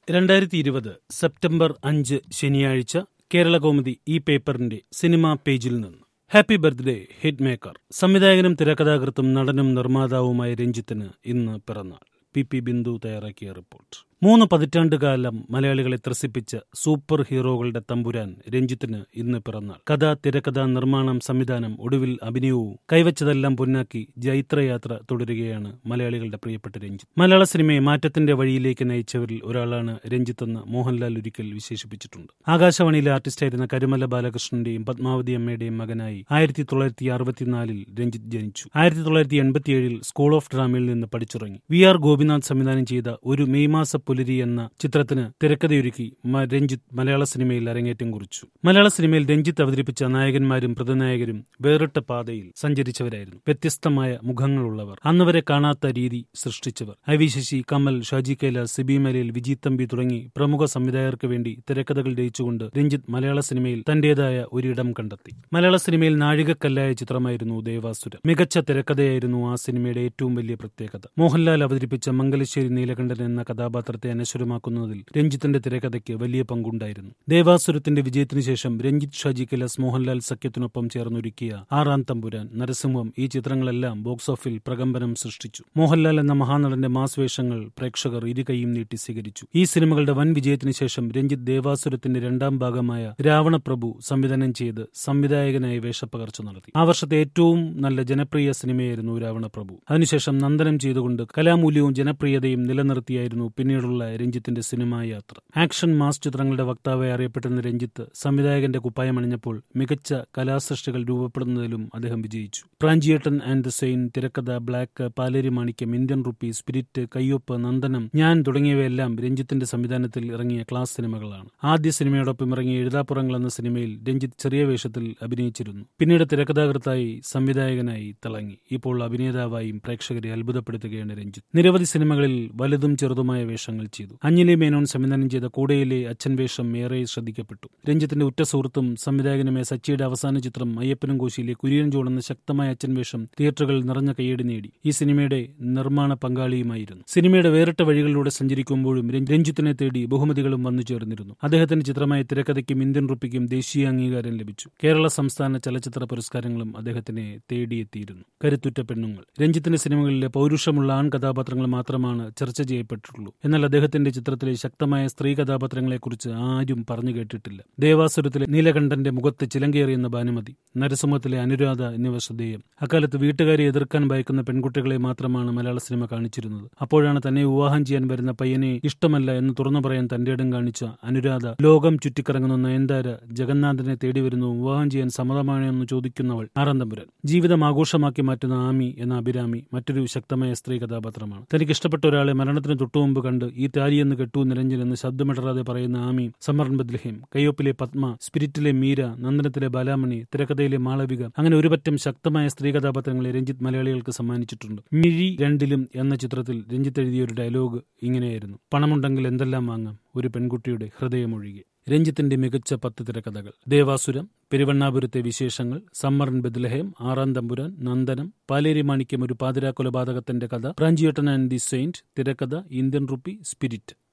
രണ്ടായിരത്തി ഇരുപത് സെപ്റ്റംബർ അഞ്ച് ശനിയാഴ്ച കേരളകൗമുദി ഈ പേപ്പറിന്റെ സിനിമാ പേജിൽ നിന്ന് ഹാപ്പി ബർത്ത്ഡേ ഹിറ്റ് മേക്കർ സംവിധായകനും തിരക്കഥാകൃത്തും നടനും നിർമ്മാതാവുമായ രഞ്ജിത്തിന് ഇന്ന് പിറന്നാൾ പി പി ബിന്ദു തയ്യാറാക്കിയ റിപ്പോർട്ട് മൂന്ന് പതിറ്റാണ്ടുകാലം മലയാളികളെ ത്രസിപ്പിച്ച സൂപ്പർ ഹീറോകളുടെ തമ്പുരാൻ രഞ്ജിത്തിന് ഇന്ന് പിറന്നാൾ കഥ തിരക്കഥ നിർമ്മാണം സംവിധാനം ഒടുവിൽ അഭിനയവും കൈവച്ചതെല്ലാം പൊന്നാക്കി ജൈത്രയാത്ര തുടരുകയാണ് മലയാളികളുടെ പ്രിയപ്പെട്ട രഞ്ജിത്ത് മലയാള സിനിമയെ മാറ്റത്തിന്റെ വഴിയിലേക്ക് നയിച്ചവരിൽ ഒരാളാണ് രഞ്ജിത്ത് എന്ന് മോഹൻലാൽ ഒരിക്കൽ വിശേഷിപ്പിച്ചിട്ടുണ്ട് ആകാശവാണിയിലെ ആർട്ടിസ്റ്റായിരുന്ന കരുമല ബാലകൃഷ്ണന്റെയും പത്മാവതി അമ്മയുടെയും മകനായി ആയിരത്തി തൊള്ളായിരത്തി അറുപത്തിനാലിൽ രഞ്ജിത്ത് ജനിച്ചു ആയിരത്തി തൊള്ളായിരത്തി എൺപത്തിയേഴിൽ സ്കൂൾ ഓഫ് ഡ്രാമയിൽ നിന്ന് പഠിച്ചിറങ്ങി വി ആർ ഗോപിനാഥ് സംവിധാനം ചെയ്ത ഒരു മെയ് മാസ പുലരി എന്ന ചിത്രത്തിന് തിരക്കഥയൊരുക്കി മ- രഞ്ജിത്ത് മലയാള സിനിമയിൽ അരങ്ങേറ്റം കുറിച്ചു മലയാള സിനിമയിൽ രഞ്ജിത്ത് അവതരിപ്പിച്ച നായകന്മാരും പ്രതിനായകരും വേറിട്ട പാതയിൽ സഞ്ചരിച്ചവരായിരുന്നു വ്യത്യസ്തമായ മുഖങ്ങളുള്ളവർ അന്നുവരെ കാണാത്ത രീതി സൃഷ്ടിച്ചവർ ഐ വി ശശി കമൽ ഷാജി കൈലാസ് സിബി മലയിൽ വിജയ് തമ്പി തുടങ്ങി പ്രമുഖ സംവിധായകർക്ക് വേണ്ടി തിരക്കഥകൾ രചിച്ചുകൊണ്ട് രഞ്ജിത്ത് മലയാള സിനിമയിൽ തന്റേതായ ഒരിടം കണ്ടെത്തി മലയാള സിനിമയിൽ നാഴികക്കല്ലായ ചിത്രമായിരുന്നു ദേവാസുര മികച്ച തിരക്കഥയായിരുന്നു ആ സിനിമയുടെ ഏറ്റവും വലിയ പ്രത്യേകത മോഹൻലാൽ അവതരിപ്പിച്ച മംഗലശ്ശേരി നീലകണ്ഠൻ എന്ന കഥാപാത്രത്തെ അനശ്വരമാക്കുന്നതിൽ രഞ്ജിത്തിന്റെ തിരക്കഥയ്ക്ക് വലിയ പങ്കുണ്ടായിരുന്നു ദേവാസുരത്തിന്റെ വിജയത്തിനു ശേഷം രഞ്ജിത്ത് ഷാജി കൈലാസ് മോഹൻലാൽ സഖ്യത്തിനൊപ്പം ചേർന്നൊരുക്കിയ ആറാം തമ്പുരാൻ നരസിംഹം ഈ ചിത്രങ്ങളെല്ലാം ബോക്സ് ഓഫിൽ പ്രകമ്പനം സൃഷ്ടിച്ചു മോഹൻലാൽ എന്ന മഹാനടന്റെ മാസ് വേഷങ്ങൾ പ്രേക്ഷകർ ഇരുകൈയും നീട്ടി സ്വീകരിച്ചു ഈ സിനിമകളുടെ വൻ വിജയത്തിനു ശേഷം രഞ്ജിത്ത് ദേവാസുരത്തിന്റെ രണ്ടാം ഭാഗമായ രാവണപ്രഭു സംവിധാനം ചെയ്ത് സംവിധായകനായി വേഷപ്പകർച്ച നടത്തി ആ വർഷത്തെ ഏറ്റവും നല്ല ജനപ്രിയ സിനിമയായിരുന്നു രാവണപ്രഭു അതിനുശേഷം നന്ദനം ചെയ്തുകൊണ്ട് കലാമൂല്യവും ജനപ്രിയതയും നിലനിർത്തിയായിരുന്നു പിന്നീടുള്ള രഞ്ജിത്തിന്റെ സിനിമാ യാത്ര ആക്ഷൻ മാസ് ചിത്രങ്ങളുടെ വക്താവായി അറിയപ്പെട്ടിരുന്ന രഞ്ജിത്ത് സംവിധായകന്റെ കുപ്പായമണിഞ്ഞപ്പോൾ മികച്ച കലാസൃഷ്ടികൾ രൂപപ്പെടുന്നതിലും അദ്ദേഹം വിജയിച്ചു Pranchiyettan and the saint Thirakkatha black Paleri Manikyam Indian rupee spirit Kayyoppu Nandanam ഞാൻ തുടങ്ങിയവയെല്ലാം രഞ്ജിത്തിന്റെ സംവിധാനത്തിൽ ഇറങ്ങിയ ക്ലാസ് സിനിമകളാണ് ആദ്യ സിനിമയോടൊപ്പം ഇറങ്ങിയ എഴുതാപ്പുറങ്ങൾ എന്ന സിനിമയിൽ രഞ്ജിത്ത് ചെറിയ വേഷത്തിൽ അഭിനയിച്ചിരുന്നു പിന്നീട് തിരക്കഥാകൃത്തായി സംവിധായകനായി തിളങ്ങി ഇപ്പോൾ അഭിനേതാവായും പ്രേക്ഷകരെ അത്ഭുതപ്പെടുത്തുകയാണ് രഞ്ജിത്ത് നിരവധി സിനിമകളിൽ വലുതും ചെറുതുമായ വേഷങ്ങൾ ചെയ്തു അഞ്ജലി മേനോൻ സംവിധാനം ചെയ്ത കൂടയിലെ അച്ഛൻ വേഷം ഏറെ ശ്രദ്ധിക്കപ്പെട്ടു രഞ്ജിത്തിന്റെ ഉറ്റ സുഹൃത്തും സംവിധായകനുമായ സച്ചിയുടെ അവസാന ചിത്രം അയ്യപ്പനും കോശിയിലെ കുര്യൻ ജോണെന്ന ശക്തമായ അച്ഛൻ വേഷം തിയേറ്ററുകളിൽ നിറഞ്ഞ കയ്യടി നേടി ഈ സിനിമയുടെ നിർമ്മാണ പങ്കാളിയുമായിരുന്നു സിനിമയുടെ വേറിട്ട വഴികളിലൂടെ സഞ്ചരിക്കുമ്പോഴും രഞ്ജ്- രഞ്ജിത്തിനെ തേടി ബഹുമതികളും വന്നു ചേർന്നിരുന്നു അദ്ദേഹത്തിന്റെ ചിത്രമായ തിരക്കഥയ്ക്കും ഇന്ത്യൻ റുപ്പിക്കും ദേശീയ അംഗീകാരം ലഭിച്ചു കേരള സംസ്ഥാന ചലച്ചിത്ര പുരസ്കാരങ്ങളും അദ്ദേഹത്തിനെ തേടിയെത്തിയിരുന്നു കരുത്തുറ്റ പെണ്ണുങ്ങൾ രഞ്ജിത്തിന്റെ സിനിമകളിലെ പൗരുഷമുള്ള ആൺ കഥാപാത്രങ്ങൾ മാത്രമാണ് ചർച്ച ചെയ്യപ്പെട്ടിട്ടുള്ളൂ എന്നാൽ അദ്ദേഹത്തിന്റെ ചിത്രത്തിലെ ശക്തമായ സ്ത്രീ കഥാപാത്രങ്ങളെക്കുറിച്ച് ആരും പറഞ്ഞു കേട്ടിട്ടില്ല ദേവാസുരത്തിലെ നീലകണ്ഠന്റെ മുഖത്ത് ചിലങ്കേറിയുന്ന ഭാനുമതി നരസിംഹത്തിലെ അനുരാധ എന്നിവ ശ്രദ്ധേയം അക്കാലത്ത് വീട്ടുകാരെ എതിർക്കാൻ ഭയക്കുന്ന പെൺകുട്ടികളെ മാത്രമാണ് മലയാള സിനിമ കാണിച്ചിരുന്നത് അപ്പോഴാണ് തന്നെ വിവാഹം ചെയ്യാൻ വരുന്ന പയ്യനെ ഇഷ്ടമല്ല എന്ന് തുറന്നു പറയാൻ തന്റെ ഇടം കാണിച്ച അനുരാധ ലോകം ചുറ്റിക്കറങ്ങുന്ന നയൻതാര ജഗന്നാഥനെ തേടി വരുന്നു വിവാഹം ചെയ്യാൻ സമ്മതമാണോ എന്ന് ചോദിക്കുന്നവൾ ആറാം തമ്പുരാൻ ജീവിതം ആഘോഷമാക്കി മാറ്റുന്ന ആമി എന്ന അഭിരാമി മറ്റൊരു ശക്തമായ സ്ത്രീ കഥാപാത്രമാണ് തനിക്ക് ഇഷ്ടപ്പെട്ട ഒരാളെ മരണത്തിന് തൊട്ടുമുമ്പ് കണ്ട് ഈ താലിയെന്ന് കെട്ടു നിരഞ്ജൻ എന്ന് ശബ്ദമിടറാതെ പറയുന്ന ആമി സമ്മർൺ ബദ്ലഹേം കയ്യൊപ്പിലെ പത്മ സ്പിരിറ്റിലെ മീര നന്ദനത്തിലെ ബാലാമണി തിരക്കഥയിലെ മാളവിക അങ്ങനെ ഒരുപറ്റം ശക്തമായ സ്ത്രീ കഥാപാത്രങ്ങളെ രഞ്ജിത്ത് മലയാളികൾക്ക് സമ്മാനിച്ചിട്ടുണ്ട് മിഴി രണ്ടിലും എന്ന ചിത്രത്തിൽ രഞ്ജിത്ത് എഴുതിയ ഒരു ഡയലോഗ് ഇങ്ങനെയായിരുന്നു പണമുണ്ടെങ്കിൽ എന്തെല്ലാം വാങ്ങാം ഒരു പെൺകുട്ടിയുടെ ഹൃദയമൊഴികെ രഞ്ജിത്തിന്റെ മികച്ച പത്ത് തിരക്കഥകൾ ദേവാസുരം പെരുവണ്ണാപുരത്തെ വിശേഷങ്ങൾ സമ്മറൻ ബദ്ലഹേം ആറാം തമ്പുരാൻ നന്ദനം പാലേരി മാണിക്യം ഒരു പാതിരാ കൊലപാതകത്തിന്റെ കഥ Pranchiyettan and the saint Thirakkatha Indian rupee spirit